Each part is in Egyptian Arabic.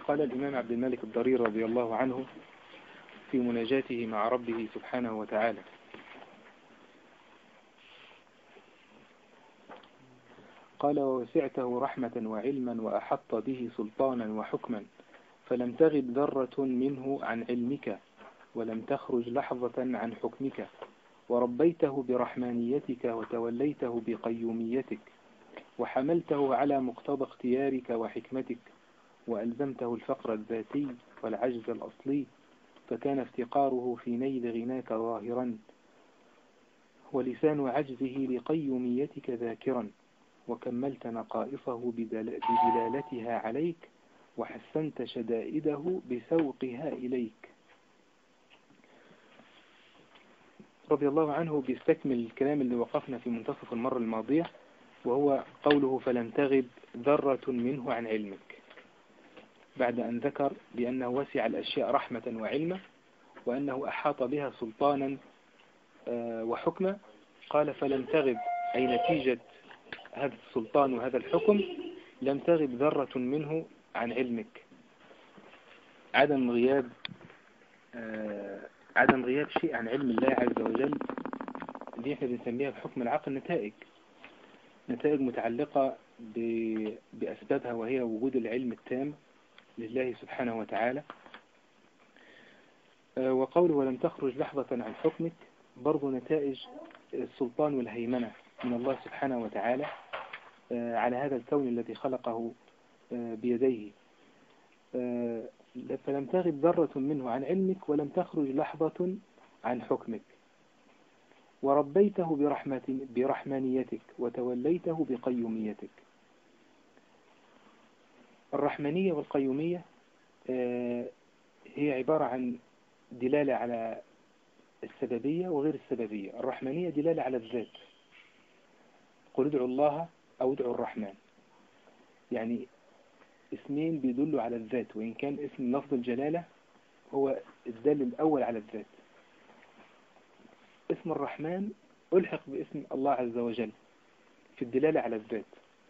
قال الإمام عبد الملك الضرير رضي الله عنه في مناجاته مع ربه سبحانه وتعالى قال ووسعته رحمة وعلما وأحط به سلطانا وحكما فلم تغب ذرة منه عن علمك ولم تخرج لحظة عن حكمك وربيته برحمانيتك وتوليته بقيوميتك وحملته على مقتضى اختيارك وحكمتك وألزمته الفقر الذاتي والعجز الأصلي فكان افتقاره في نيل غناك ظاهرا ولسان عجزه لقيوميتك ذاكرا وكملت نقائصه بدلالتها عليك وحسنت شدائده بسوقها إليك رضي الله عنه بيستكمل الكلام اللي وقفنا في منتصف المرة الماضية وهو قوله فلم تغب ذرة منه عن علمك بعد أن ذكر بأنه وسع الأشياء رحمة وعلما وأنه أحاط بها سلطانا آه، وحكما قال فلم تغب أي نتيجة هذا السلطان وهذا الحكم لم تغب ذرة منه عن علمك عدم غياب آه، عدم غياب شيء عن علم الله عز وجل دي احنا بنسميها بحكم العقل نتائج نتائج متعلقة بأسبابها وهي وجود العلم التام لله سبحانه وتعالى آه، وقوله ولم تخرج لحظة عن حكمك برضو نتائج السلطان والهيمنة من الله سبحانه وتعالى آه، على هذا الكون الذي خلقه آه، بيديه فلم تغب ذرة منه عن علمك ولم تخرج لحظة عن حكمك وربيته برحمة برحمانيتك وتوليته بقيوميتك الرحمانية والقيومية آه، هي عبارة عن دلالة على السببية وغير السببية الرحمانية دلالة على الذات قل ادعوا الله أو ادعوا الرحمن يعني اسمين بيدلوا على الذات وإن كان اسم لفظ الجلالة هو الدال الأول على الذات اسم الرحمن ألحق باسم الله عز وجل في الدلالة على الذات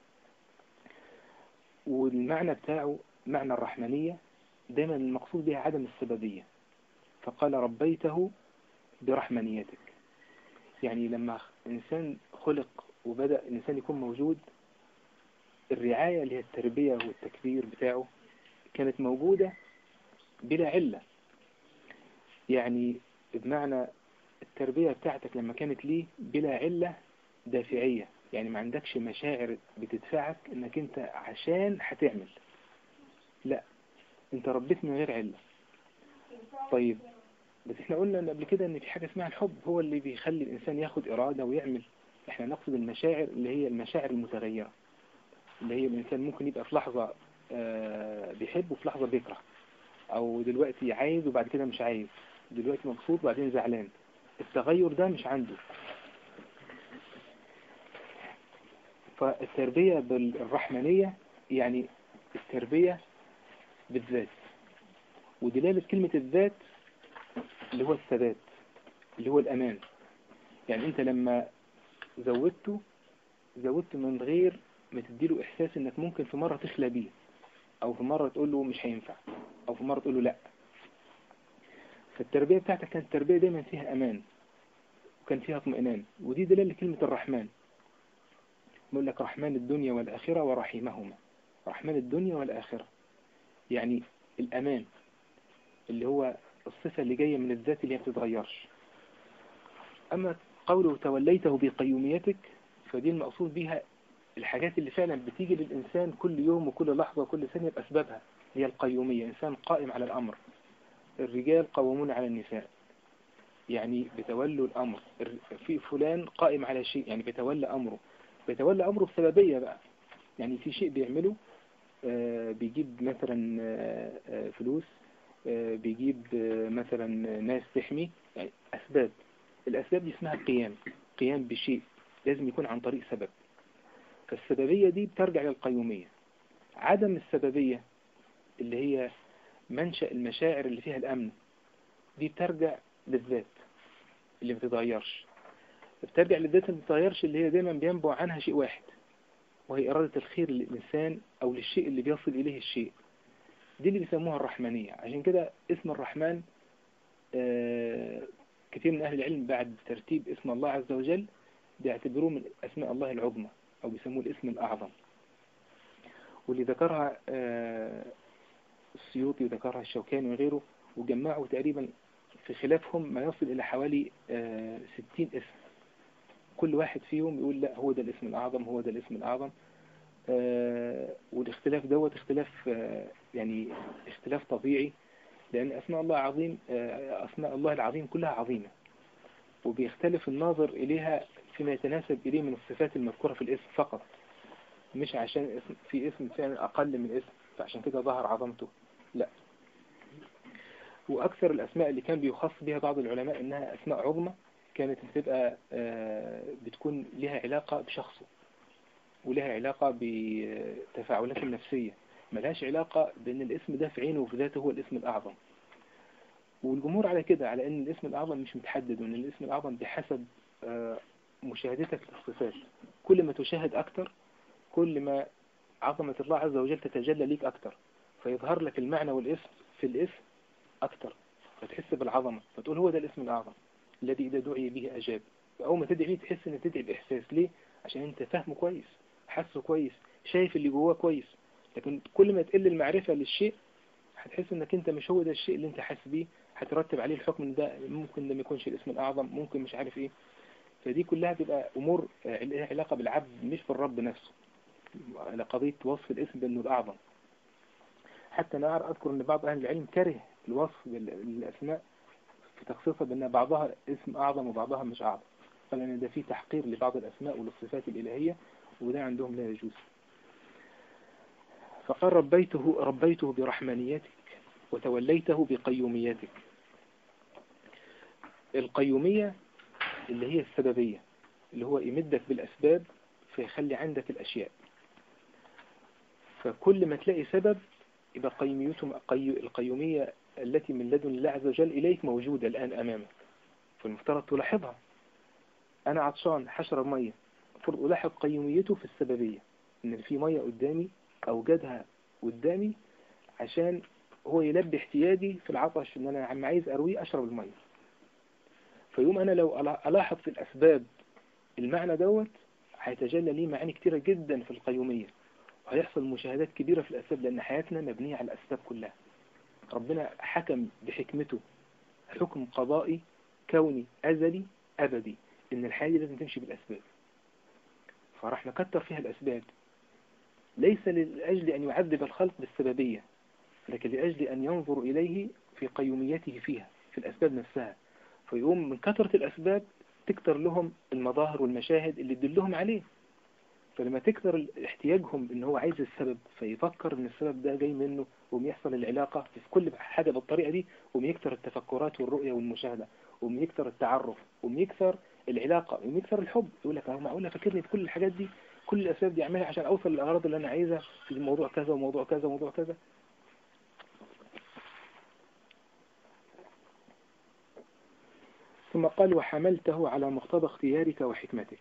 والمعنى بتاعه معنى الرحمنية دايما المقصود بها عدم السببية فقال ربيته برحمنيتك يعني لما إنسان خلق وبدأ الإنسان يكون موجود الرعاية اللي هي التربية والتكبير بتاعه كانت موجودة بلا علة يعني بمعنى التربية بتاعتك لما كانت ليه بلا علة دافعية يعني ما عندكش مشاعر بتدفعك انك انت عشان هتعمل لا انت ربيت من غير علة طيب بس احنا قلنا قبل كده ان في حاجة اسمها الحب هو اللي بيخلي الانسان ياخد ارادة ويعمل احنا نقصد المشاعر اللي هي المشاعر المتغيرة اللي هي الانسان ممكن يبقى في لحظة آه، بيحب وفي لحظة بيكره او دلوقتي عايز وبعد كده مش عايز دلوقتي مبسوط وبعدين زعلان التغير ده مش عنده فالتربية بالرحمنية يعني التربية بالذات ودلالة كلمة الذات اللي هو الثبات اللي هو الأمان يعني أنت لما زودته زودته من غير ما تديله إحساس أنك ممكن في مرة تخلى بيه أو في مرة تقول له مش هينفع أو في مرة تقول له لأ فالتربية بتاعتك كانت تربية دايما فيها أمان وكان فيها اطمئنان ودي دلالة كلمة الرحمن بيقول لك رحمن الدنيا والآخرة ورحيمهما رحمن الدنيا والآخرة يعني الأمان اللي هو الصفة اللي جاية من الذات اللي ما بتتغيرش أما قوله توليته بقيوميتك فدي المقصود بها الحاجات اللي فعلا بتيجي للإنسان كل يوم وكل لحظة وكل ثانية بأسبابها هي القيومية إنسان قائم على الأمر الرجال قوامون على النساء يعني بتولوا الأمر في فلان قائم على شيء يعني بيتولى أمره بيتولى أمره بسببية بقى يعني في شيء بيعمله آه، بيجيب مثلا آه، آه، فلوس بيجيب مثلا ناس تحمي يعني أسباب الأسباب دي اسمها قيام قيام بشيء لازم يكون عن طريق سبب فالسببية دي بترجع للقيومية عدم السببية اللي هي منشأ المشاعر اللي فيها الأمن دي بترجع للذات اللي ما بتتغيرش بترجع للذات اللي ما بتتغيرش اللي هي دايما بينبع عنها شيء واحد وهي إرادة الخير للإنسان أو للشيء اللي بيصل إليه الشيء دي اللي بيسموها الرحمنية عشان كده اسم الرحمن آه، كثير من أهل العلم بعد ترتيب اسم الله عز وجل بيعتبروه من أسماء الله العظمى أو بيسموه الاسم الأعظم واللي ذكرها آه، السيوطي وذكرها الشوكاني وغيره وجمعوا تقريبا في خلافهم ما يصل إلى حوالي آه، ستين اسم كل واحد فيهم يقول لا هو ده الاسم الأعظم هو ده الاسم الأعظم آه، والاختلاف دوت اختلاف يعني اختلاف طبيعي لأن أسماء الله عظيم أسماء الله العظيم كلها عظيمة وبيختلف الناظر إليها فيما يتناسب إليه من الصفات المذكورة في الاسم فقط مش عشان اسم في اسم فعلا أقل من اسم فعشان كده ظهر عظمته لا وأكثر الأسماء اللي كان بيخص بها بعض العلماء إنها أسماء عظمى كانت بتبقى آه، بتكون لها علاقة بشخصه ولها علاقة بتفاعلات النفسية ملهاش علاقة بأن الاسم ده في عينه وفي ذاته هو الاسم الأعظم والجمهور على كده على أن الاسم الأعظم مش متحدد وأن الاسم الأعظم بحسب آه، مشاهدتك للصفات كل ما تشاهد أكتر كل ما عظمة الله عز وجل تتجلى ليك أكتر فيظهر لك المعنى والاسم في الاسم أكتر فتحس بالعظمة فتقول هو ده الاسم الأعظم الذي إذا دعي به أجاب أول ما تدعي تحس إن تدعي بإحساس ليه؟ عشان أنت فاهمه كويس حاسه كويس شايف اللي جواه كويس لكن كل ما تقل المعرفة للشيء هتحس انك انت مش هو ده الشيء اللي انت حاسس بيه هترتب عليه الحكم ده ممكن ده ما يكونش الاسم الاعظم ممكن مش عارف ايه فدي كلها بتبقى امور لها علاقة بالعبد مش بالرب نفسه على قضية وصف الاسم بانه الاعظم حتى انا اذكر ان بعض اهل العلم كره الوصف بالاسماء في تخصيصها بان بعضها اسم اعظم وبعضها مش اعظم قال ان ده فيه تحقير لبعض الاسماء وللصفات الالهية وده عندهم لا يجوز فقال ربيته, ربيته برحمانيتك وتوليته بقيوميتك القيومية اللي هي السببية اللي هو يمدك بالأسباب فيخلي عندك الأشياء فكل ما تلاقي سبب يبقى قيوميته القيومية التي من لدن الله عز وجل إليك موجودة الآن أمامك فالمفترض تلاحظها أنا عطشان حشر مية المفروض ألاحظ قيوميته في السببية إن في مية قدامي أوجدها قدامي عشان هو يلبي احتياجي في العطش إن أنا عم عايز أرويه أشرب المية فيوم أنا لو ألاحظ في الأسباب المعنى دوت هيتجلى لي معاني كتيرة جدا في القيومية وهيحصل مشاهدات كبيرة في الأسباب لأن حياتنا مبنية على الأسباب كلها ربنا حكم بحكمته حكم قضائي كوني أزلي أبدي إن الحياة دي لازم تمشي بالأسباب فراح نكتر فيها الأسباب ليس لأجل أن يعذب الخلق بالسببية لكن لأجل أن ينظر إليه في قيوميته فيها في الأسباب نفسها فيقوم من كثرة الأسباب تكتر لهم المظاهر والمشاهد اللي تدلهم عليه فلما تكثر احتياجهم ان هو عايز السبب فيفكر ان السبب ده جاي منه ويحصل العلاقة في كل حاجة بالطريقة دي ويكثر التفكرات والرؤية والمشاهدة ويكثر التعرف ويكثر العلاقة ويكثر الحب يقول لك اهو معقولة فاكرني بكل الحاجات دي كل الأسباب دي أعملها عشان أوصل للأغراض اللي أنا عايزها في الموضوع كذا وموضوع كذا وموضوع كذا ثم قال وحملته على مقتضى اختيارك وحكمتك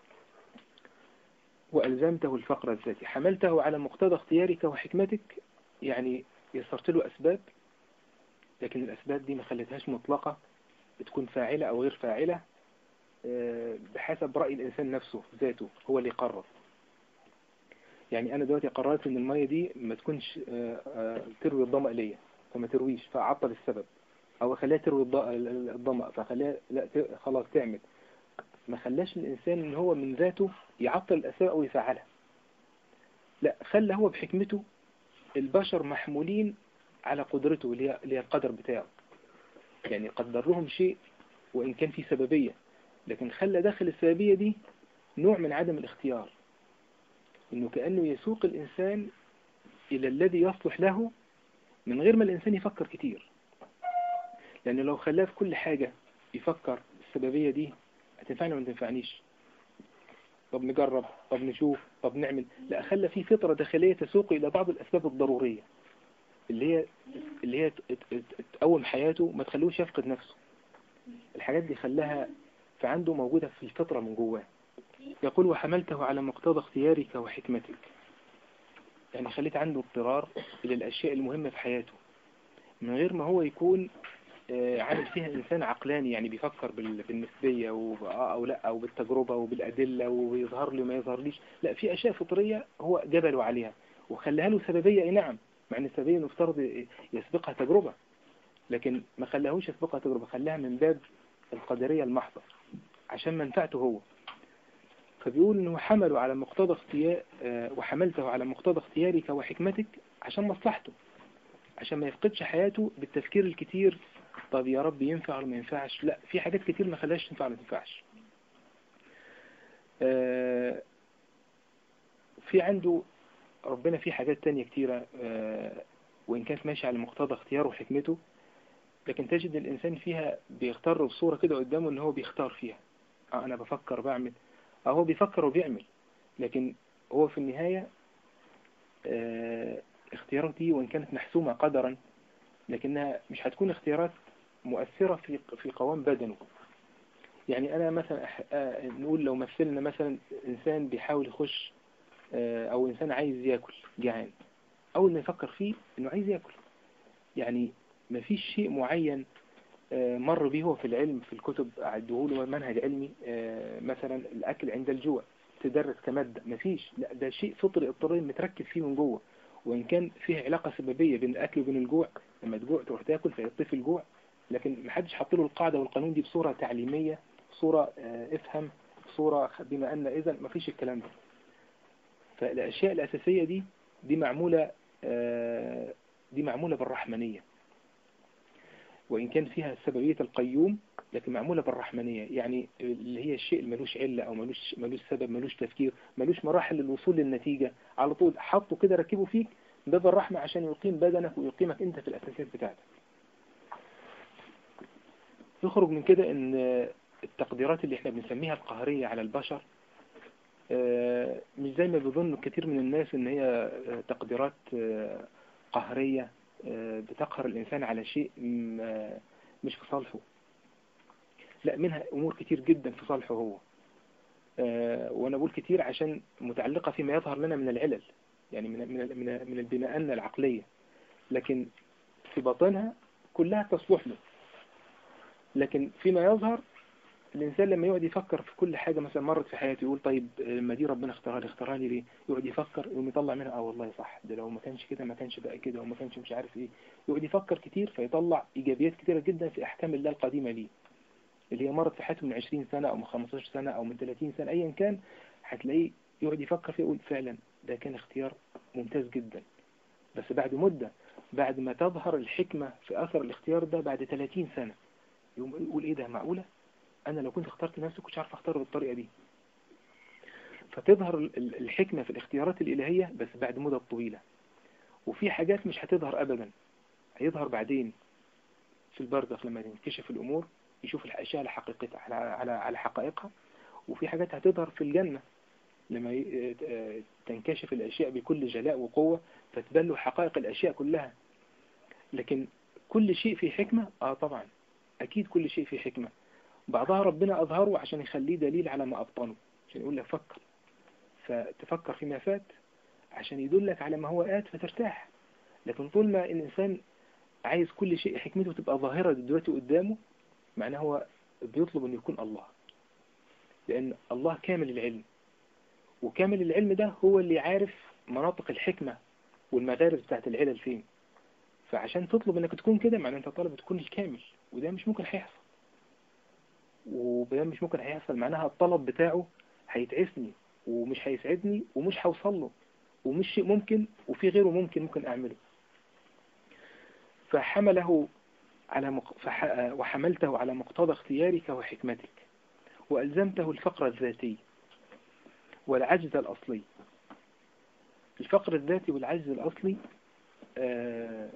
وألزمته الفقر الذاتي حملته على مقتضى اختيارك وحكمتك يعني يسرت له أسباب لكن الأسباب دي ما خلتهاش مطلقة بتكون فاعلة أو غير فاعلة آه، بحسب رأي الإنسان نفسه ذاته هو اللي يقرر يعني أنا دلوقتي قررت إن المية دي ما تكونش آه، آه، تروي الضمأ ليا فما ترويش فأعطل السبب أو خليها تروي الضمأ فخليها لا خلاص تعمل ما خلاش الإنسان إن هو من ذاته يعطل الأسباب أو يفعلها لا خلى هو بحكمته البشر محمولين على قدرته اللي هي القدر بتاعه يعني قدر لهم شيء وإن كان في سببية لكن خلى داخل السببية دي نوع من عدم الاختيار انه كأنه يسوق الانسان الى الذي يصلح له من غير ما الانسان يفكر كتير لانه لو خلاه في كل حاجة يفكر السببية دي هتنفعني ولا تنفعنيش طب نجرب طب نشوف طب نعمل لا خلى في فطرة داخلية تسوق إلى بعض الأسباب الضرورية اللي هي اللي هي تقوم حياته ما تخلوش يفقد نفسه الحاجات دي خلاها فعنده موجودة في الفطرة من جواه يقول وحملته على مقتضى اختيارك وحكمتك يعني خليت عنده اضطرار إلى الأشياء المهمة في حياته من غير ما هو يكون آه، عامل فيها إنسان عقلاني يعني بيفكر بالنسبية أو لا أو بالتجربة وبالأدلة ويظهر لي وما يظهر ليش لا في أشياء فطرية هو جبله عليها وخلاها له سببية أي نعم مع أن السببية نفترض يسبقها تجربة لكن ما خلاهوش يسبقها تجربة خلاها من باب القدرية المحضة عشان منفعته هو فبيقول انه حمله على مقتضى اختيار آه، وحملته على مقتضى اختيارك وحكمتك عشان مصلحته عشان ما يفقدش حياته بالتفكير الكتير طب يا رب ينفع ولا ما ينفعش لا في حاجات كتير ما خلاش تنفع ولا ما تنفعش آه، في عنده ربنا في حاجات تانية كتيرة آه، وإن كانت ماشية على مقتضى اختياره وحكمته لكن تجد الإنسان فيها بيختار بصورة كده قدامه إن هو بيختار فيها آه أنا بفكر بعمل أو هو بيفكر وبيعمل لكن هو في النهاية آه اختيارات دي وإن كانت محسومة قدرا لكنها مش هتكون اختيارات مؤثرة في في قوام بدنه يعني أنا مثلا آه، نقول لو مثلنا مثلا إنسان بيحاول يخش آه، أو إنسان عايز يأكل جعان أول ما يفكر فيه إنه عايز يأكل يعني ما فيش شيء معين آه، مر به هو في العلم في الكتب أعده له منهج علمي مثلا الأكل عند الجوع تدرس كمادة ما فيش لا ده شيء فطري اضطراري متركز فيه من جوه وإن كان فيه علاقة سببية بين الأكل وبين الجوع لما تجوع تروح تاكل فيطفي الجوع لكن محدش حط له القاعدة والقانون دي بصورة تعليمية بصورة آه، افهم بصورة بما أن إذا ما فيش الكلام ده فالأشياء الأساسية دي دي معمولة آه، دي معمولة بالرحمنية وإن كان فيها سببية القيوم لكن معمولة بالرحمنية يعني اللي هي الشيء اللي ملوش علة أو ملوش, ملوش سبب ملوش تفكير ملوش مراحل للوصول للنتيجة على طول حطه كده ركبه فيك باب الرحمة عشان يقيم بدنك ويقيمك أنت في الأساسيات بتاعتك يخرج من كده ان التقديرات اللي احنا بنسميها القهرية على البشر آه، مش زي ما بيظن كثير من الناس ان هي آه، تقديرات آه، قهرية بتقهر الانسان على شيء مش في صالحه لا منها امور كتير جدا في صالحه هو وانا بقول كتير عشان متعلقة فيما يظهر لنا من العلل يعني من من من من البناء العقلية لكن في باطنها كلها تصلح له لكن فيما يظهر الإنسان لما يقعد يفكر في كل حاجة مثلا مرت في حياته يقول طيب ما دي ربنا اختارها لي اختارها لي ليه يقعد يفكر يقوم يطلع منها اه والله صح ده لو ما كانش كده ما كانش بقى كده وما كانش مش عارف ايه يقعد يفكر كتير فيطلع إيجابيات كتيرة جدا في أحكام الله القديمة ليه اللي هي مرت في حياته من 20 سنة أو من 15 سنة أو من 30 سنة أيا كان هتلاقيه يقعد يفكر فيه يقول فعلا ده كان اختيار ممتاز جدا بس بعد مدة بعد ما تظهر الحكمة في أثر الاختيار ده بعد 30 سنة يقوم يقول ايه ده معقولة انا لو كنت اخترت نفسي كنتش عارف اختاره بالطريقة دي فتظهر الحكمة في الاختيارات الالهية بس بعد مدة طويلة وفي حاجات مش هتظهر ابدا هيظهر بعدين في البرزخ لما تنكشف الامور يشوف الاشياء على حقيقتها على على على حقائقها وفي حاجات هتظهر في الجنة لما تنكشف الاشياء بكل جلاء وقوة فتبان له حقائق الاشياء كلها لكن كل شيء في حكمة اه طبعا أكيد كل شيء في حكمة بعضها ربنا أظهره عشان يخليه دليل على ما أبطنه عشان يقول لك فكر فتفكر فيما فات عشان يدلك على ما هو آت فترتاح لكن طول ما الإنسان عايز كل شيء حكمته تبقى ظاهرة دلوقتي قدامه معناه هو بيطلب أن يكون الله لأن الله كامل العلم وكامل العلم ده هو اللي عارف مناطق الحكمة والمغارز بتاعت العلل فين فعشان تطلب انك تكون كده معناه انت طالب تكون الكامل وده مش ممكن هيحصل وده مش ممكن هيحصل معناها الطلب بتاعه هيتعسني ومش هيسعدني ومش هوصل له ومش شيء ممكن وفي غيره ممكن ممكن أعمله فحمله على مق... فح... وحملته على مقتضى اختيارك وحكمتك وألزمته الفقر الذاتي والعجز الأصلي الفقر الذاتي والعجز الأصلي آه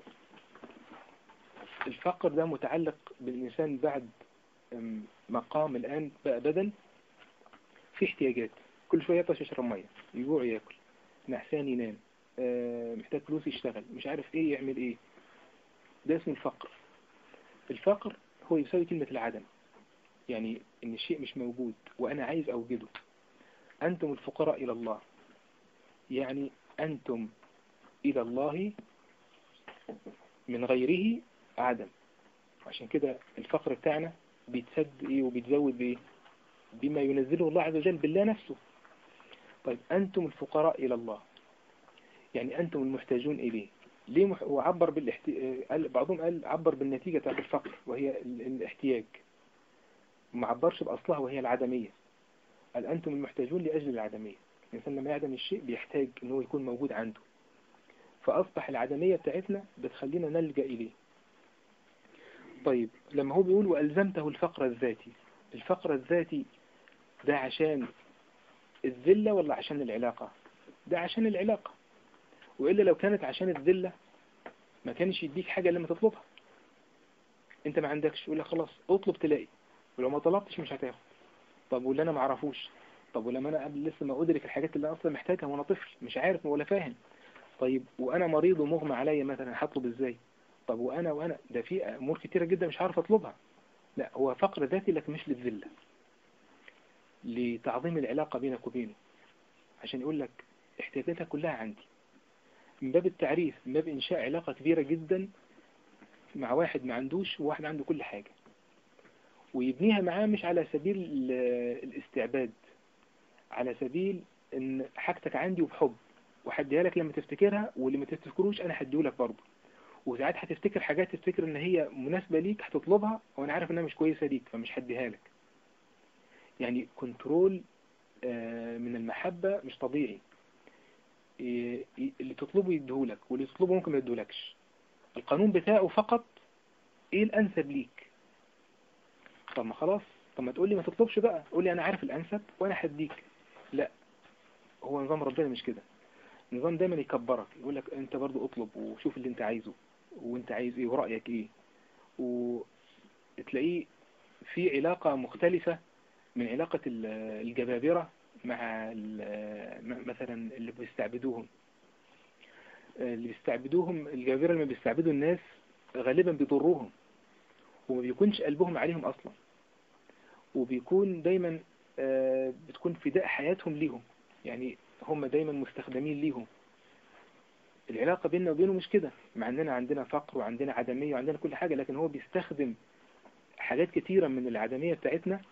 الفقر ده متعلق بالإنسان بعد مقام الآن بقى بدن في احتياجات كل شوية يطش يشرب مية يجوع ياكل نعسان ينام آه، محتاج فلوس يشتغل مش عارف ايه يعمل ايه ده اسمه الفقر الفقر هو يساوي كلمة العدم يعني ان الشيء مش موجود وانا عايز اوجده انتم الفقراء الى الله يعني انتم إلى الله من غيره عدم عشان كده الفقر بتاعنا بيتسد إيه وبيتزود بإيه بما ينزله الله عز وجل بالله نفسه طيب أنتم الفقراء إلى الله يعني أنتم المحتاجون إليه ليه مح... وعبر بالاحت... قال بعضهم قال عبر بالنتيجة بتاعت الفقر وهي الاحتياج ما عبرش بأصلها وهي العدمية قال أنتم المحتاجون لأجل العدمية الإنسان لما يعدم الشيء بيحتاج أنه يكون موجود عنده فأصبح العدمية بتاعتنا بتخلينا نلجأ إليه طيب لما هو بيقول وألزمته الفقر الذاتي الفقر الذاتي ده عشان الذلة ولا عشان العلاقة ده عشان العلاقة وإلا لو كانت عشان الذلة ما كانش يديك حاجة لما تطلبها انت ما عندكش يقول لك خلاص اطلب تلاقي ولو ما طلبتش مش هتاخد طب واللي انا ما اعرفوش طب ولما انا قبل لسه ما ادرك الحاجات اللي انا اصلا محتاجها وانا طفل مش عارف ولا فاهم طيب وانا مريض ومغمى عليا مثلا هطلب ازاي طب وانا وانا ده في امور كتيره جدا مش عارف اطلبها لا هو فقر ذاتي لكن مش للذله لتعظيم العلاقه بينك وبينه عشان يقول لك احتياجاتك كلها عندي من باب التعريف من باب انشاء علاقه كبيره جدا مع واحد ما عندوش وواحد عنده كل حاجه ويبنيها معاه مش على سبيل الاستعباد على سبيل ان حاجتك عندي وبحب وحديها لك لما تفتكرها واللي ما تفتكروش انا هديهولك برضه وساعات هتفتكر حاجات تفتكر ان هي مناسبة ليك هتطلبها وانا عارف انها مش كويسة ليك فمش هديها لك يعني كنترول من المحبة مش طبيعي اللي تطلبه يديهولك واللي تطلبه ممكن ما يديهولكش القانون بتاعه فقط ايه الانسب ليك طب ما خلاص طب ما تقول لي ما تطلبش بقى قول لي انا عارف الانسب وانا هديك لا هو نظام ربنا مش كده النظام دايما يكبرك يقول لك انت برضو اطلب وشوف اللي انت عايزه وانت عايز ايه ورأيك ايه وتلاقيه في علاقة مختلفة من علاقة الجبابرة مع مثلا اللي بيستعبدوهم اللي بيستعبدوهم الجبابرة لما بيستعبدوا الناس غالبا بيضروهم وما بيكونش قلبهم عليهم اصلا وبيكون دايما بتكون فداء حياتهم ليهم يعني هم دايما مستخدمين ليهم العلاقة بيننا وبينه مش كده مع اننا عندنا فقر وعندنا عدمية وعندنا كل حاجة لكن هو بيستخدم حاجات كتيرة من العدمية بتاعتنا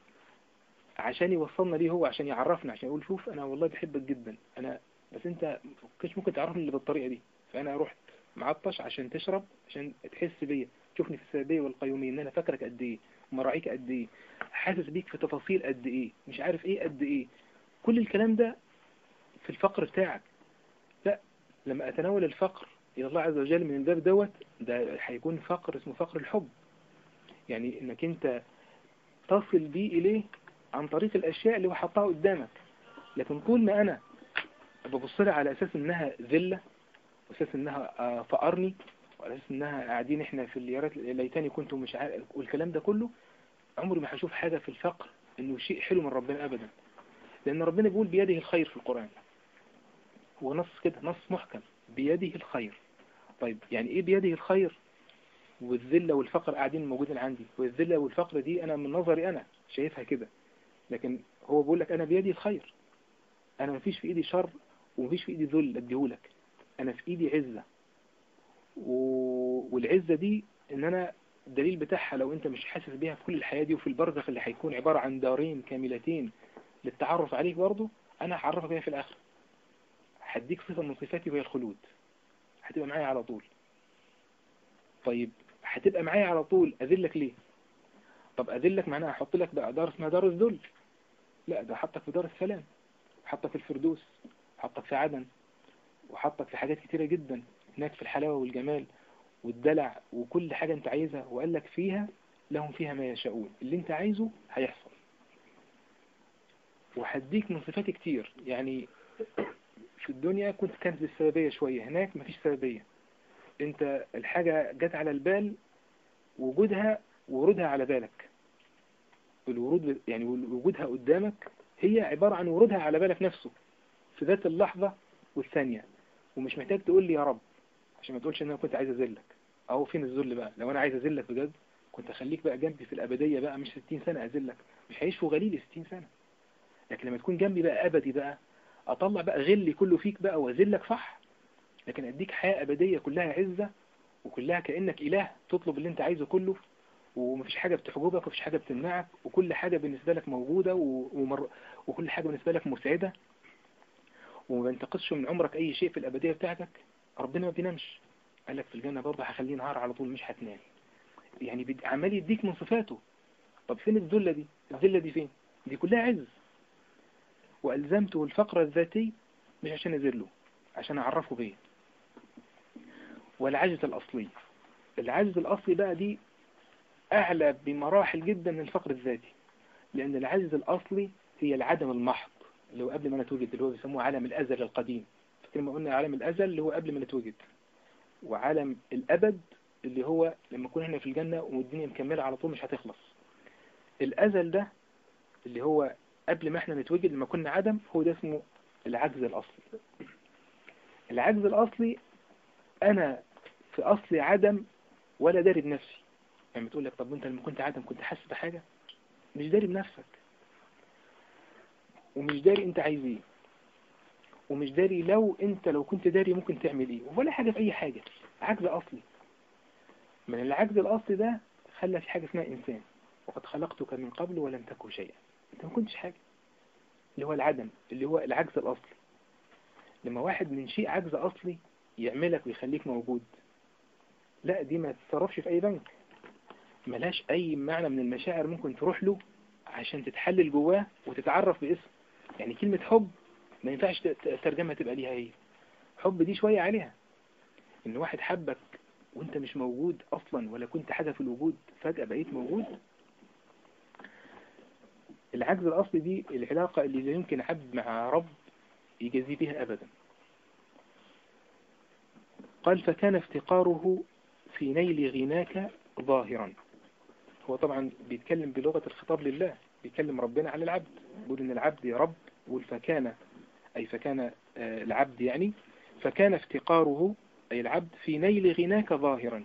عشان يوصلنا ليه هو عشان يعرفنا عشان يقول شوف انا والله بحبك جدا انا بس انت كنتش ممكن تعرفني اللي بالطريقة دي فانا رحت معطش عشان تشرب عشان تحس بيا تشوفني في السببية والقيومية ان انا فاكرك قد ايه مراعيك قد ايه حاسس بيك في تفاصيل قد ايه مش عارف ايه قد ايه كل الكلام ده في الفقر بتاعك لا لما اتناول الفقر الى الله عز وجل من الباب دوت ده هيكون فقر اسمه فقر الحب يعني انك انت تصل بيه اليه عن طريق الاشياء اللي هو حطها قدامك لكن طول ما انا ببص لها على اساس انها ذلة واساس انها فقرني وعلى اساس انها قاعدين احنا في اليارات ليتاني كنت مش عارف والكلام ده كله عمري ما هشوف حاجة في الفقر انه شيء حلو من ربنا ابدا لان ربنا بيقول بيده الخير في القرآن هو نص كده نص محكم بيده الخير طيب يعني ايه بيده الخير والذلة والفقر قاعدين موجودين عندي والذلة والفقر دي انا من نظري انا شايفها كده لكن هو بيقول لك انا بيدي الخير انا مفيش في ايدي شر ومفيش في ايدي ذل اديهولك انا في ايدي عزة و... والعزة دي ان انا الدليل بتاعها لو انت مش حاسس بيها في كل الحياة دي وفي البرزخ اللي هيكون عبارة عن دارين كاملتين للتعرف عليك برضه انا هعرفك بيها في الاخر هديك صفة من صفاتي وهي الخلود هتبقى معايا على طول طيب هتبقى معايا على طول اذلك ليه طب اذلك معناها احط لك بقى دار اسمها دار الذل لا ده حطك في دار السلام حطك في الفردوس حطك في عدن وحطك في حاجات كتيرة جدا هناك في الحلاوة والجمال والدلع وكل حاجة انت عايزها وقال لك فيها لهم فيها ما يشاءون اللي انت عايزه هيحصل وهديك من صفات كتير يعني في الدنيا كنت كانت بالسببية شوية هناك مفيش سببية انت الحاجة جت على البال وجودها ورودها على بالك الورود يعني وجودها قدامك هي عبارة عن ورودها على بالك نفسه في ذات اللحظة والثانية ومش محتاج تقول لي يا رب عشان ما تقولش ان انا كنت عايز اذلك اهو فين الذل بقى لو انا عايز اذلك بجد كنت اخليك بقى جنبي في الابدية بقى مش 60 سنة اذلك مش هيشفوا غليلي 60 سنة لكن لما تكون جنبي بقى ابدي بقى اطلع بقى غلي كله فيك بقى واذلك صح لكن اديك حياة ابدية كلها عزة وكلها كأنك اله تطلب اللي انت عايزه كله ومفيش حاجة بتحجبك ومفيش حاجة بتمنعك وكل حاجة بالنسبة لك موجودة ومر... وكل حاجة بالنسبة لك مسعدة وما ينتقصش من عمرك اي شيء في الابدية بتاعتك ربنا ما بينامش قال لك في الجنة برضه هخليه نهار على طول مش هتنام يعني عمال يديك من صفاته طب فين الذلة دي الذلة دي فين دي كلها عز وألزمته الفقر الذاتي مش عشان أذله عشان أعرفه بيه والعجز الأصلي العجز الأصلي بقى دي أعلى بمراحل جدا من الفقر الذاتي لأن العجز الأصلي هي العدم المحض اللي هو قبل ما نتوجد اللي هو بيسموه عالم الأزل القديم فكما ما قلنا عالم الأزل اللي هو قبل ما نتوجد وعالم الأبد اللي هو لما نكون هنا في الجنة والدنيا مكملة على طول مش هتخلص الأزل ده اللي هو قبل ما احنا نتوجد لما كنا عدم هو ده اسمه العجز الأصلي العجز الأصلي أنا في أصلي عدم ولا داري بنفسي يعني بتقول لك طب انت لما كنت عدم كنت حاسس بحاجة مش داري بنفسك ومش داري انت عايز ايه ومش داري لو انت لو كنت داري ممكن تعمل ايه ولا حاجة في اي حاجة عجز اصلي من العجز الاصلي ده خلى في حاجة اسمها انسان وقد خلقتك من قبل ولم تكن شيئا انت ما كنتش حاجة اللي هو العدم اللي هو العجز الاصلي لما واحد من شيء عجز اصلي يعملك ويخليك موجود لا دي ما تتصرفش في اي بنك ملاش اي معنى من المشاعر ممكن تروح له عشان تتحلل جواه وتتعرف باسم يعني كلمة حب ما ينفعش ترجمها تبقى ليها ايه حب دي شوية عليها ان واحد حبك وانت مش موجود اصلا ولا كنت حاجة في الوجود فجأة بقيت موجود العجز الاصلي دي العلاقة اللي لا يمكن عبد مع رب يجازي بها ابدا قال فكان افتقاره في نيل غناك ظاهرا هو طبعا بيتكلم بلغة الخطاب لله بيتكلم ربنا على العبد بيقول ان العبد يا رب والفكان أي فكان العبد يعني فكان افتقاره أي العبد في نيل غناك ظاهرا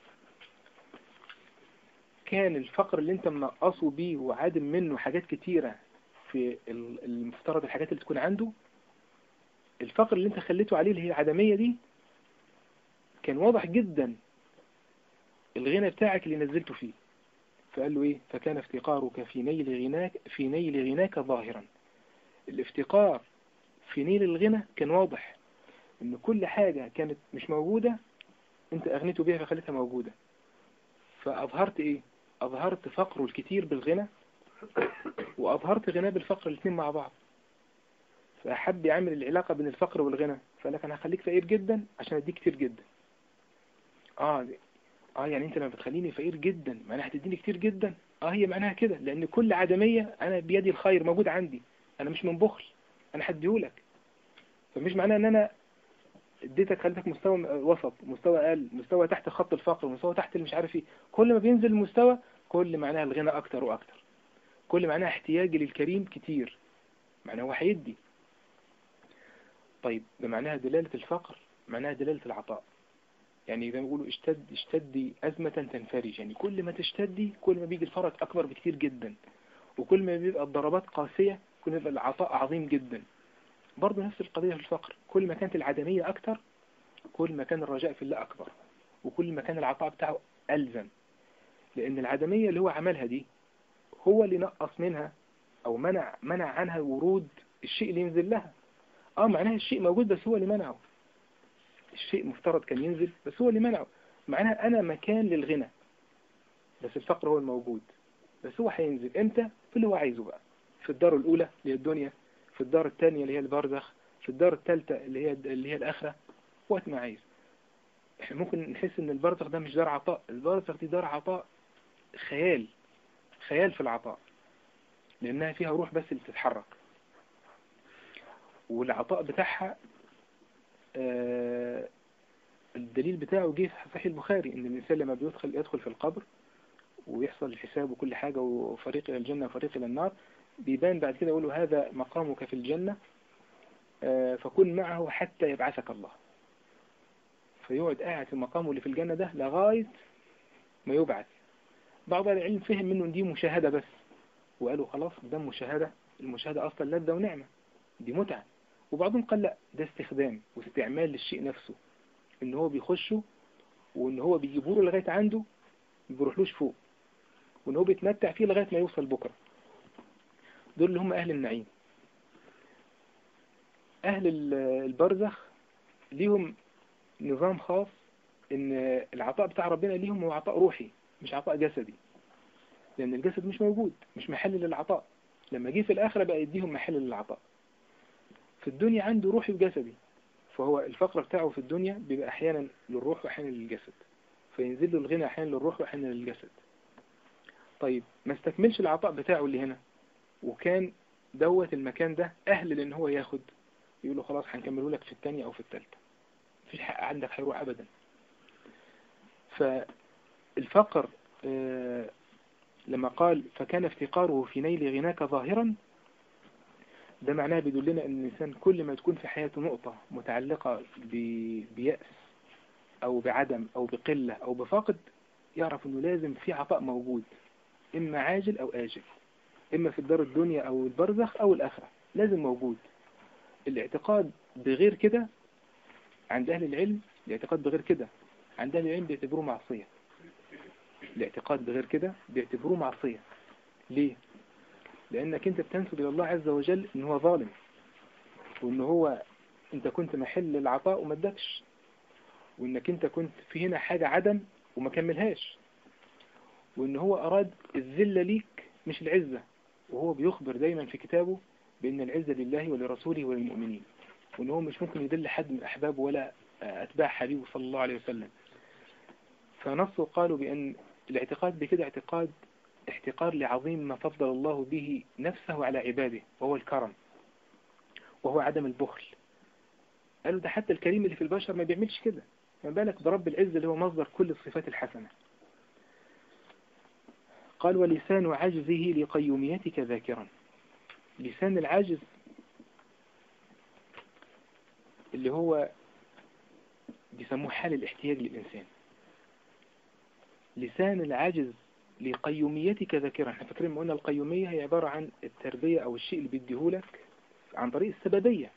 كان الفقر اللي انت منقصه بيه وعادم منه حاجات كتيرة في المفترض الحاجات اللي تكون عنده الفقر اللي انت خليته عليه اللي هي العدمية دي كان واضح جدا الغنى بتاعك اللي نزلته فيه فقال له ايه فكان افتقارك في نيل غناك في نيل غناك ظاهرا الافتقار في نيل الغنى كان واضح ان كل حاجة كانت مش موجودة انت اغنيته بيها فخلتها موجودة فاظهرت ايه اظهرت فقره الكتير بالغنى واظهرت غنى بالفقر الاثنين مع بعض فأحب يعمل العلاقة بين الفقر والغنى فقال لك انا هخليك فقير جدا عشان اديك كتير جدا اه اه يعني انت لما بتخليني فقير جدا معناها هتديني كتير جدا اه هي معناها كده لان كل عدمية انا بيدي الخير موجود عندي انا مش من بخل انا هديهولك فمش معناه ان انا اديتك خليتك مستوى وسط مستوى اقل مستوى تحت خط الفقر مستوى تحت مش عارف ايه كل ما بينزل المستوى كل معناها الغنى اكتر واكتر كل معناها احتياجي للكريم كتير معناه هو هيدي طيب بمعناها دلالة الفقر معناها دلالة العطاء يعني زي ما بيقولوا اشتد اشتدي أزمة تنفرج يعني كل ما تشتدي كل ما بيجي الفرج أكبر بكتير جدا وكل ما بيبقى الضربات قاسية كل ما يبقى العطاء عظيم جدا برضه نفس القضية في الفقر كل ما كانت العدمية أكتر كل ما كان الرجاء في الله أكبر وكل ما كان العطاء بتاعه ألزم لأن العدمية اللي هو عملها دي هو اللي نقص منها أو منع منع عنها ورود الشيء اللي ينزل لها اه معناها الشيء موجود بس هو اللي منعه الشيء مفترض كان ينزل بس هو اللي منعه معناها أنا مكان للغنى بس الفقر هو الموجود بس هو هينزل امتى في اللي هو عايزه بقى في الدار الأولى اللي هي الدنيا في الدار الثانية اللي هي البرزخ في الدار الثالثة اللي هي اللي هي الآخرة وقت ما عايز احنا ممكن نحس ان البرزخ ده مش دار عطاء البرزخ دي دار عطاء خيال خيال في العطاء لأنها فيها روح بس اللي بتتحرك والعطاء بتاعها آه الدليل بتاعه جه في صحيح البخاري ان الانسان لما بيدخل يدخل في القبر ويحصل الحساب وكل حاجة وفريق الى الجنة وفريق الى النار بيبان بعد كده يقولوا هذا مقامك في الجنة آه فكن معه حتى يبعثك الله فيقعد قاعد في مقامه اللي في الجنة ده لغاية ما يبعث بعض العلم فهم منه ان دي مشاهدة بس وقالوا خلاص ده مشاهدة المشاهدة اصلا لذة ونعمة دي متعة وبعضهم قال لا ده استخدام واستعمال للشيء نفسه ان هو بيخشه وان هو بيجيبوا له لغاية عنده ما بيروحلوش فوق وان هو بيتمتع فيه لغاية ما يوصل بكرة دول اللي هم اهل النعيم اهل البرزخ ليهم نظام خاص ان العطاء بتاع ربنا ليهم هو عطاء روحي مش عطاء جسدي لان الجسد مش موجود مش محل للعطاء لما جه في الاخرة بقى يديهم محل للعطاء في الدنيا عنده روحي وجسدي فهو الفقر بتاعه في الدنيا بيبقى احيانا للروح واحيانا للجسد فينزل له الغنى احيانا للروح واحيانا للجسد طيب ما استكملش العطاء بتاعه اللي هنا وكان دوت المكان ده اهل لان هو ياخد يقول له خلاص هنكمله لك في الثانية او في الثالثة مفيش حق عندك هيروح ابدا فالفقر آه لما قال فكان افتقاره في نيل غناك ظاهرا ده معناه بيدلنا ان الانسان كل ما تكون في حياته نقطة متعلقة بيأس او بعدم او بقلة او بفقد يعرف انه لازم في عطاء موجود اما عاجل او آجل اما في الدار الدنيا او البرزخ او الاخرة لازم موجود الاعتقاد بغير كده عند اهل العلم الاعتقاد بغير كده عند اهل العلم بيعتبروه معصية الاعتقاد بغير كده بيعتبروه معصية ليه لانك انت بتنسب الى الله عز وجل ان هو ظالم وان هو انت كنت محل العطاء وما ادكش وانك انت كنت في هنا حاجة عدم وما كملهاش وان هو اراد الذلة ليك مش العزة وهو بيخبر دايما في كتابه بان العزة لله ولرسوله وللمؤمنين وان هو مش ممكن يدل حد من احبابه ولا اتباع حبيبه صلى الله عليه وسلم فنصوا قالوا بان الاعتقاد بكده اعتقاد احتقار لعظيم ما فضل الله به نفسه على عباده وهو الكرم وهو عدم البخل قالوا ده حتى الكريم اللي في البشر ما بيعملش كده ما بالك برب العزة اللي هو مصدر كل الصفات الحسنة قال ولسان عجزه لقيوميتك ذاكرا لسان العاجز اللي هو بيسموه حال الاحتياج للإنسان لسان العاجز لقيوميتك ذاكرا احنا فاكرين ما قلنا القيومية هي عبارة عن التربية او الشيء اللي بيديهولك عن طريق السببية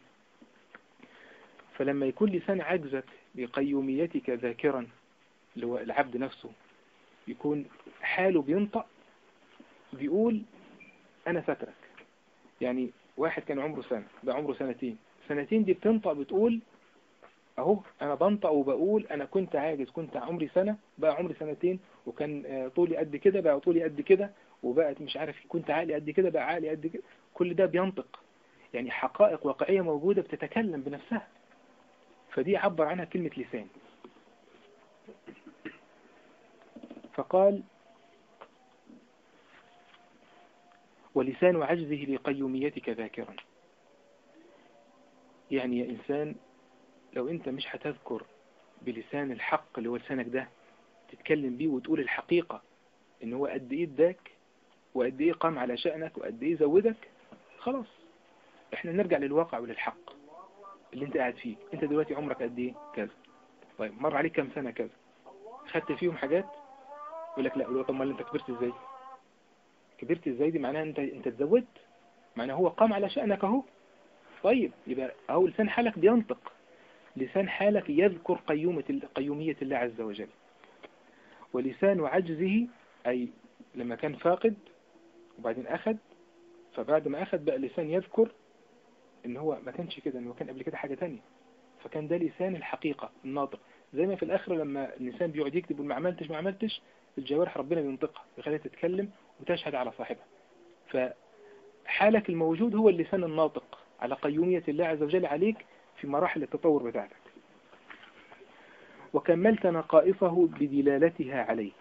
فلما يكون لسان عجزك لقيوميتك ذاكرا اللي هو العبد نفسه يكون حاله بينطق بيقول انا فاكرك يعني واحد كان عمره سنة بقى عمره سنتين سنتين دي بتنطق بتقول اهو انا بنطق وبقول انا كنت عاجز كنت عمري سنة بقى عمري سنتين وكان طولي قد كده بقى طولي قد كده وبقت مش عارف كنت عالي قد كده بقى عالي قد كده كل ده بينطق يعني حقائق واقعية موجودة بتتكلم بنفسها فدي عبر عنها كلمة لسان فقال ولسان عجزه لقيوميتك ذاكرا يعني يا إنسان لو أنت مش هتذكر بلسان الحق اللي هو لسانك ده تتكلم بيه وتقول الحقيقة ان هو قد ايه اداك وقد ايه قام على شأنك وقد ايه زودك خلاص احنا نرجع للواقع وللحق اللي انت قاعد فيه انت دلوقتي عمرك قد ايه كذا طيب مر عليك كام سنة كذا خدت فيهم حاجات يقول لك لا طب ما انت كبرت ازاي كبرت ازاي دي معناها انت انت اتزودت معناها هو قام على شأنك اهو طيب يبقى اهو لسان حالك بينطق لسان حالك يذكر قيومة قيومية الله عز وجل ولسان عجزه أي لما كان فاقد وبعدين أخذ فبعد ما أخذ بقى لسان يذكر إن هو ما كانش كده إنه كان قبل كده حاجة تانية فكان ده لسان الحقيقة الناطق زي ما في الآخرة لما الإنسان بيقعد يكتب ما عملتش ما عملتش الجوارح ربنا بينطقها بيخليها تتكلم وتشهد على صاحبها فحالك الموجود هو اللسان الناطق على قيومية الله عز وجل عليك في مراحل التطور بتاعتك وكملت نقائصه بدلالتها عليك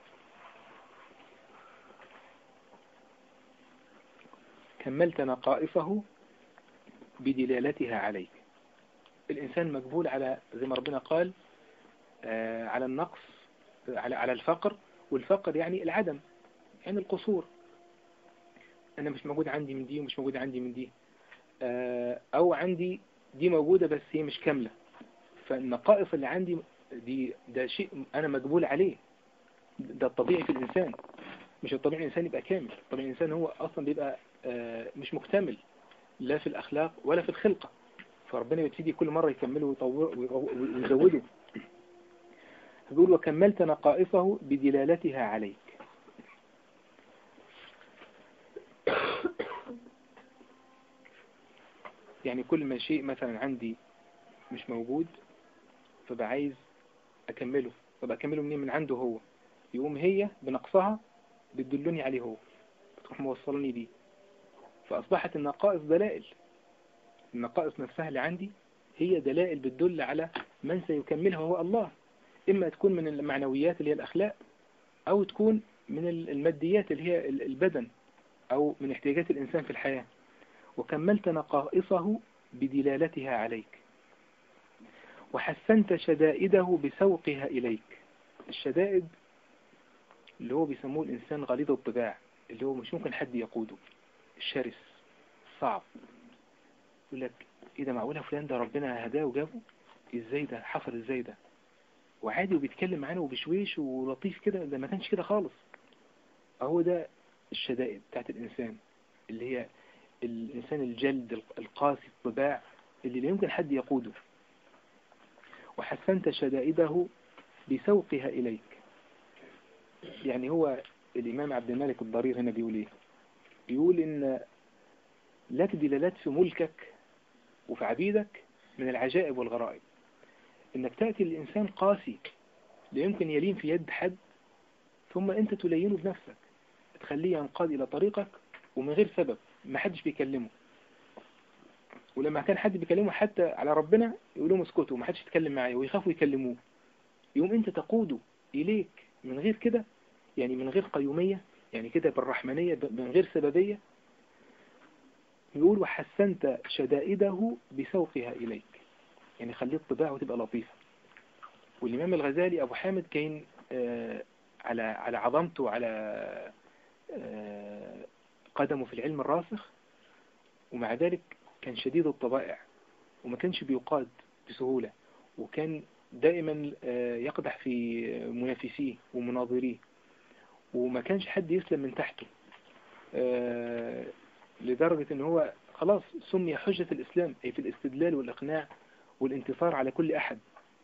كملت نقائصه بدلالتها عليك الإنسان مقبول على زي ما ربنا قال آه على النقص على على الفقر والفقر يعني العدم يعني القصور أنا مش موجود عندي من دي ومش موجود عندي من دي آه أو عندي دي موجودة بس هي مش كاملة فالنقائص اللي عندي دي ده شيء أنا مقبول عليه ده الطبيعي في الإنسان مش الطبيعي الإنسان يبقى كامل الطبيعي الإنسان هو أصلا بيبقى آه مش مكتمل لا في الأخلاق ولا في الخلقة فربنا بيبتدي كل مرة يكمله ويطوره ويزوده بيقول وكملت نقائصه بدلالتها عليك يعني كل ما شيء مثلا عندي مش موجود فبقى عايز أكمله طب أكمله منين من عنده هو يقوم هي بنقصها بتدلني عليه هو بتروح موصلني بيه فأصبحت النقائص دلائل النقائص نفسها اللي عندي هي دلائل بتدل على من سيكملها هو الله إما تكون من المعنويات اللي هي الأخلاق أو تكون من الماديات اللي هي البدن أو من احتياجات الإنسان في الحياة وكملت نقائصه بدلالتها عليك وحسنت شدائده بسوقها إليك الشدائد اللي هو بيسموه الإنسان غليظ الطباع اللي هو مش ممكن حد يقوده الشرس صعب يقول لك ايه ده معقولة فلان ده ربنا هداه وجابه ازاي ده حصل ازاي ده وعادي وبيتكلم معانا وبشويش ولطيف كده ده ما كانش كده خالص اهو ده الشدائد بتاعت الإنسان اللي هي الإنسان الجلد القاسي الطباع اللي لا يمكن حد يقوده وحسنت شدائده بسوقها إليك يعني هو الإمام عبد الملك الضرير هنا بيقول إيه بيقول إن لك دلالات في ملكك وفي عبيدك من العجائب والغرائب إنك تأتي الإنسان قاسي لا يمكن يلين في يد حد ثم أنت تلينه بنفسك تخليه ينقاد إلى طريقك ومن غير سبب ما حدش بيكلمه ولما كان حد بيكلمه حتى على ربنا يقول لهم اسكتوا ما حدش يتكلم معايا ويخافوا يكلموه يوم انت تقوده اليك من غير كده يعني من غير قيومية يعني كده بالرحمنية من غير سببية يقول وحسنت شدائده بسوقها إليك يعني خليت طباعه تبقى لطيفة والإمام الغزالي أبو حامد كان آه على على عظمته وعلى آه قدمه في العلم الراسخ ومع ذلك كان شديد الطبائع وما كانش بيقاد بسهولة وكان دائما يقدح في منافسيه ومناظريه وما كانش حد يسلم من تحته لدرجة ان هو خلاص سمي حجة الإسلام أي في الاستدلال والإقناع والانتصار على كل أحد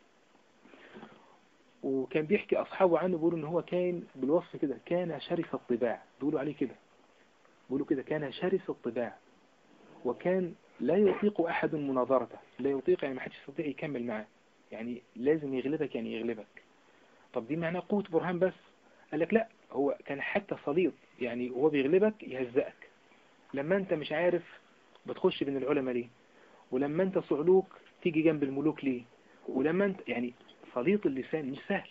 وكان بيحكي أصحابه عنه بيقولوا ان هو كان بالوصف كده كان شرس الطباع بيقولوا عليه كده بيقولوا كده كان شرس الطباع وكان لا يطيق أحد مناظرته لا يطيق يعني ما حدش يستطيع يكمل معاه يعني لازم يغلبك يعني يغلبك طب دي معناه قوة برهان بس قال لك لا هو كان حتى صليط يعني هو بيغلبك يهزئك لما انت مش عارف بتخش بين العلماء ليه ولما انت صعلوك تيجي جنب الملوك ليه ولما انت يعني صليط اللسان مش سهل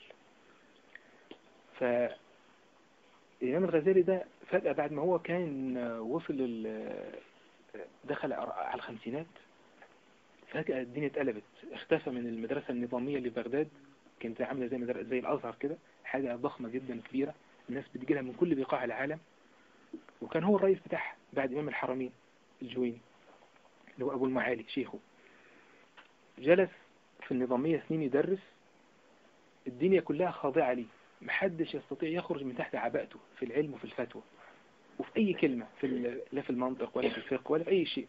ف الإمام الغزالي ده فجأة بعد ما هو كان وصل دخل على الخمسينات فجأة الدنيا اتقلبت اختفى من المدرسة النظامية اللي في بغداد كانت عاملة زي مدرسة زي الأزهر كده حاجة ضخمة جدا كبيرة الناس بتجي لها من كل بقاع العالم وكان هو الرئيس بتاعها بعد إمام الحرمين الجويني اللي هو أبو المعالي شيخه جلس في النظامية سنين يدرس الدنيا كلها خاضعة ليه محدش يستطيع يخرج من تحت عباءته في العلم وفي الفتوى وفي أي كلمة في لا في المنطق ولا في الفقه ولا في أي شيء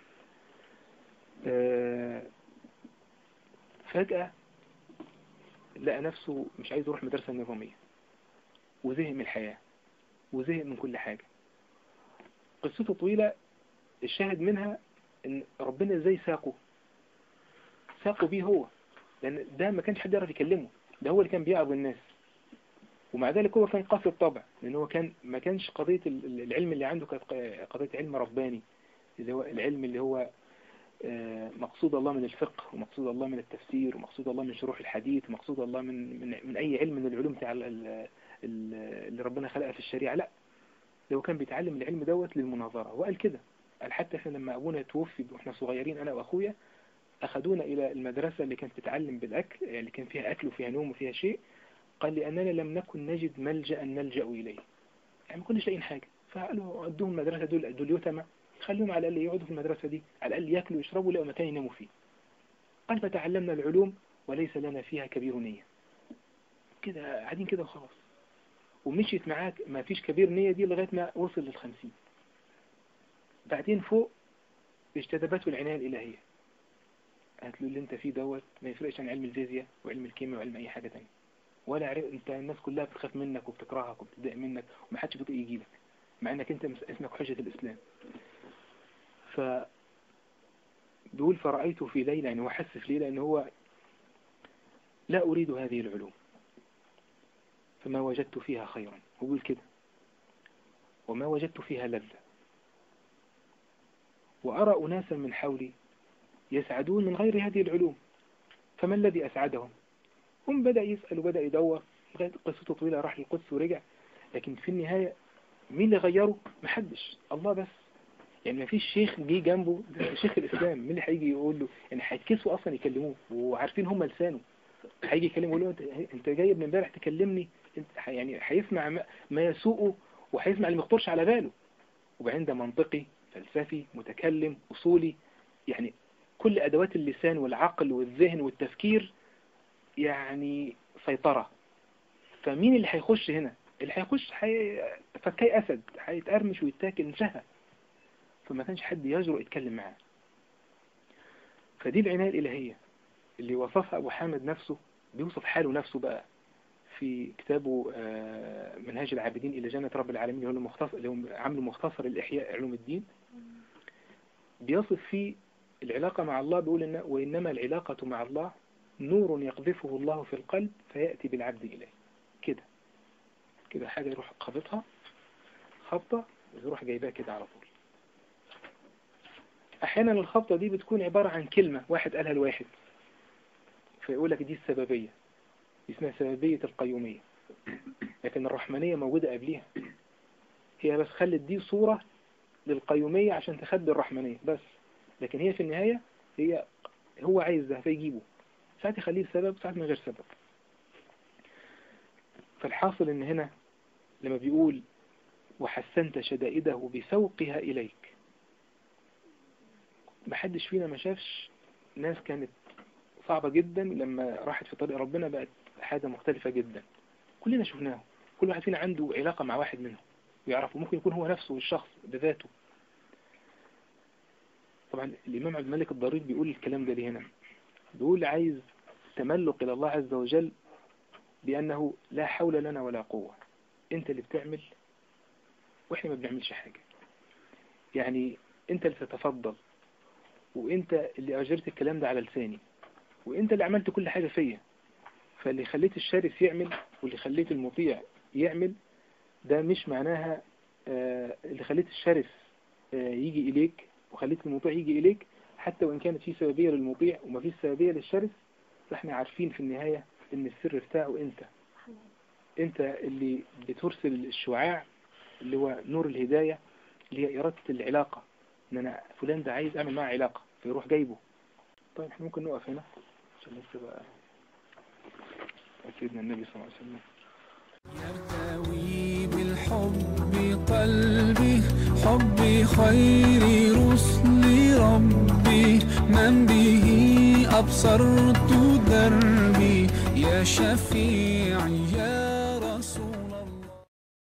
فجأة لقى نفسه مش عايز يروح مدرسة نظامية وزهق من الحياة وزهق من كل حاجة قصته طويلة الشاهد منها ان ربنا ازاي ساقه ساقه بيه هو لان ده ما كانش حد يعرف يكلمه ده هو اللي كان بيعظ الناس ومع ذلك هو كان قاسي الطبع لان هو كان ما كانش قضية العلم اللي عنده كانت قضية علم رباني اللي هو العلم اللي هو مقصود الله من الفقه ومقصود الله من التفسير ومقصود الله من شروح الحديث ومقصود الله من من, من أي علم من العلوم بتاع اللي ربنا خلقها في الشريعة لا لو كان بيتعلم العلم دوت للمناظرة وقال كده قال حتى احنا لما أبونا توفي واحنا صغيرين أنا وأخويا أخذونا إلى المدرسة اللي كانت بتتعلم بالأكل يعني اللي كان فيها أكل وفيها نوم وفيها شيء قال لأننا لم نكن نجد ملجأ نلجأ إليه يعني ما كناش لاقيين حاجة فقالوا ادوهم المدرسة دول دول يتمع خلوهم على الأقل يقعدوا في المدرسة دي على الأقل يأكلوا ويشربوا لقوا مكان يناموا فيه قال فتعلمنا العلوم وليس لنا فيها كبير نية كده قاعدين كده وخلاص ومشيت معاك ما فيش كبير نية دي لغاية ما وصل للخمسين بعدين فوق اجتذبته العناية الإلهية قالت له اللي انت فيه دوت ما يفرقش عن علم الفيزياء وعلم الكيمياء وعلم أي حاجة تانية ولا عرف انت الناس كلها بتخاف منك وبتكرهك وبتضايق منك ومحدش بيطيق يجيبك مع انك انت اسمك حجة الاسلام ف بيقول فرأيته في ليلة يعني هو حس في ليلة ان هو لا اريد هذه العلوم فما وجدت فيها خيرا هو بيقول كده وما وجدت فيها لذة وأرى أناسا من حولي يسعدون من غير هذه العلوم فما الذي أسعدهم هم بدأ يسأل وبدأ يدور لغاية قصته طويلة راح للقدس ورجع لكن في النهاية مين اللي غيره محدش الله بس يعني ما فيش شيخ جه جنبه شيخ الإسلام مين اللي هيجي يقول له يعني هيتكسوا أصلا يكلموه وعارفين هم لسانه هيجي يكلمه يقول له انت انت جاي من امبارح تكلمني انت يعني هيسمع ما يسوءه وهيسمع اللي ما يخطرش على باله وبعدين ده منطقي فلسفي متكلم أصولي يعني كل أدوات اللسان والعقل والذهن والتفكير يعني سيطرة فمين اللي هيخش هنا اللي هيخش حي... فكاي أسد هيتقرمش ويتاكل انتهى فما كانش حد يجرؤ يتكلم معاه فدي العناية الإلهية اللي وصفها أبو حامد نفسه بيوصف حاله نفسه بقى في كتابه منهاج العابدين إلى جنة رب العالمين اللي هو مختصر اللي هو عامله مختصر الإحياء علوم الدين بيصف فيه العلاقة مع الله بيقول إن وإنما العلاقة مع الله نور يقذفه الله في القلب فيأتي بالعبد إليه كده كده حاجة يروح خبطها خبطة يروح جايبها كده على طول أحيانا الخبطة دي بتكون عبارة عن كلمة واحد قالها لواحد فيقول لك دي السببية اسمها سببية القيومية لكن الرحمنية موجودة قبليها هي بس خلت دي صورة للقيومية عشان تخبي الرحمنية بس لكن هي في النهاية هي هو عايز ده فيجيبه ساعات يخليه سبب ساعات من غير سبب فالحاصل ان هنا لما بيقول وحسنت شدائده بسوقها إليك محدش فينا ما شافش ناس كانت صعبة جدا لما راحت في طريق ربنا بقت حاجة مختلفة جدا كلنا شفناه كل واحد فينا عنده علاقة مع واحد منهم ويعرفه ممكن يكون هو نفسه الشخص بذاته طبعا الإمام عبد الملك الضرير بيقول الكلام ده ليه هنا بيقول عايز تملق إلى الله عز وجل بأنه لا حول لنا ولا قوة انت اللي بتعمل واحنا ما بنعملش حاجة يعني انت اللي تتفضل وانت اللي اجرت الكلام ده على لساني وانت اللي عملت كل حاجة فيا فاللي خليت الشرس يعمل واللي خليت المطيع يعمل ده مش معناها آه اللي خليت الشرس آه يجي إليك وخليت المطيع يجي إليك حتى وإن كانت في سببية للمطيع وما فيش سببية للشرس فاحنا عارفين في النهاية ان السر بتاعه انت انت اللي بترسل الشعاع اللي هو نور الهداية اللي هي إرادة العلاقة ان انا فلان ده عايز اعمل معاه علاقة فيروح جايبه طيب احنا ممكن نقف هنا عشان لسه بقى سيدنا النبي صلى الله عليه وسلم يرتوي بالحب قلبي حب خير رسل ربي من به أبصرت دربي يا شفيعي يا